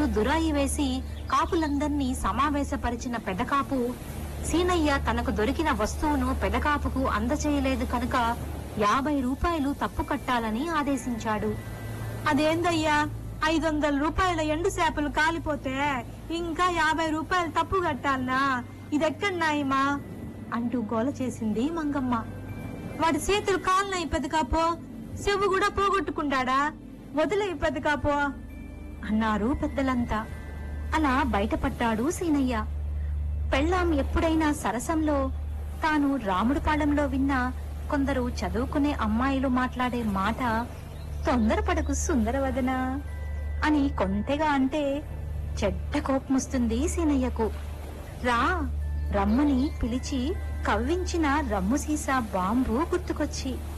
దురాయి వేసి కాపులందర్నీ సమావేశపరిచిన పెదకాపు సీనయ్య తనకు దొరికిన వస్తువును పెదకాపుకు అందచేయలేదు కనుక యాభై రూపాయలు తప్పు కట్టాలని ఆదేశించాడు అదేందయ్యా ఐదు వందల రూపాయల ఎండు చేపలు కాలిపోతే ఇంకా యాభై రూపాయలు తప్పు కట్టాలనా ఇదెక్కడ నాయమా అంటూ గోల చేసింది మంగమ్మ వాడి చేతులు కాలినాయి పెదకాపో చెవు కూడా పోగొట్టుకుంటాడా వదిలే పెదకాపో అన్నారు పెద్దలంతా అలా బయటపడ్డాడు సీనయ్య పెళ్ళాం ఎప్పుడైనా సరసంలో తాను రాముడు పాలెంలో విన్న కొందరు చదువుకునే అమ్మాయిలు మాట్లాడే మాట తొందరపడకు సుందరవదనా అని కొంటెగా అంటే చెడ్డ కోపమొస్తుంది సీనయ్యకు రా రమ్మని పిలిచి కవ్వించిన రమ్ము సీసా బాంబు గుర్తుకొచ్చి